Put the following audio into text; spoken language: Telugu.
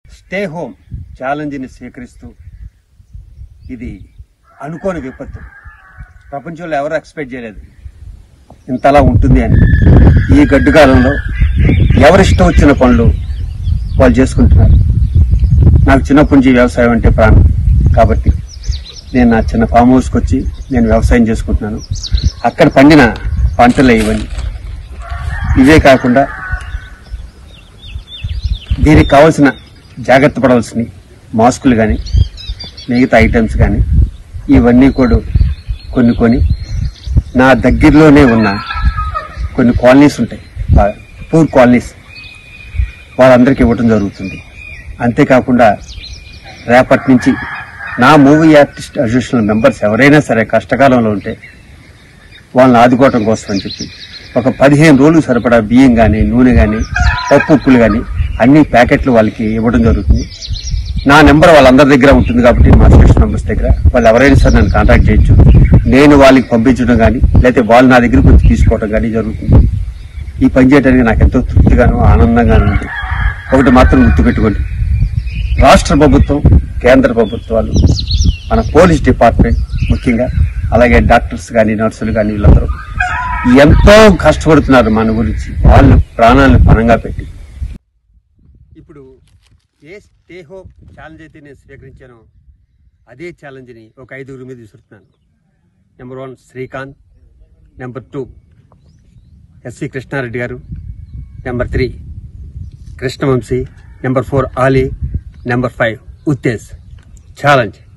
స్టే హోమ్ ఛాలెంజ్ని స్వీకరిస్తూ ఇది అనుకోని విపత్తు ప్రపంచంలో ఎవరు ఎక్స్పెక్ట్ చేయలేదు ఇంతలా ఉంటుంది అని ఈ గడ్డు కాలంలో ఎవరిష్టం వచ్చిన పనులు వాళ్ళు చేసుకుంటున్నారు నాకు చిన్నప్పటి నుంచి వ్యవసాయం అంటే ప్రాణం కాబట్టి నేను నా చిన్న ఫామ్ హౌస్కి వచ్చి నేను వ్యవసాయం చేసుకుంటున్నాను అక్కడ పండిన పంటలే ఇవన్నీ ఇవే కాకుండా దీనికి కావాల్సిన జాగ్రత్త పడవలసిన మాస్కులు కానీ మిగతా ఐటమ్స్ కానీ ఇవన్నీ కూడా కొన్ని కొని నా దగ్గరలోనే ఉన్న కొన్ని కాలనీస్ ఉంటాయి పూర్ కాలనీస్ వాళ్ళందరికీ ఇవ్వటం జరుగుతుంది అంతేకాకుండా రేపటి నుంచి నా మూవీ ఆర్టిస్ట్ అసోసియేషన్ మెంబర్స్ ఎవరైనా సరే కష్టకాలంలో ఉంటే వాళ్ళని ఆదుకోవటం కోసం అని చెప్పి ఒక పదిహేను రోజులు సరిపడా బియ్యం కానీ నూనె కానీ పప్పు ఉప్పులు కానీ అన్ని ప్యాకెట్లు వాళ్ళకి ఇవ్వడం జరుగుతుంది నా నెంబర్ వాళ్ళందరి దగ్గర ఉంటుంది కాబట్టి మా అసోసియేషన్ మెంబర్స్ దగ్గర వాళ్ళు ఎవరైనా సరే నన్ను కాంటాక్ట్ చేయొచ్చు నేను వాళ్ళకి పంపించడం కానీ లేకపోతే వాళ్ళు నా దగ్గరికి వచ్చి తీసుకోవడం కానీ జరుగుతుంది ఈ పని చేయడానికి నాకు ఎంతో తృప్తిగాను ఆనందంగాను ఉంది ఒకటి మాత్రం గుర్తుపెట్టుకోండి రాష్ట్ర ప్రభుత్వం కేంద్ర ప్రభుత్వాలు మన పోలీస్ డిపార్ట్మెంట్ ముఖ్యంగా అలాగే డాక్టర్స్ కానీ నర్సులు కానీ వీళ్ళందరూ ఎంతో కష్టపడుతున్నారు మన గురించి వాళ్ళు ప్రాణాలను పణంగా పెట్టి ఇప్పుడు ఏ స్టే హోప్ ఛాలెంజ్ అయితే నేను స్వీకరించానో అదే ఛాలెంజ్ని ఒక ఐదుగురి మీద విసురుతున్నాను number one Srikanth number two SV Krishna Reddy గారు number three Krishna Vamsi number four Ali number five Uttej challenge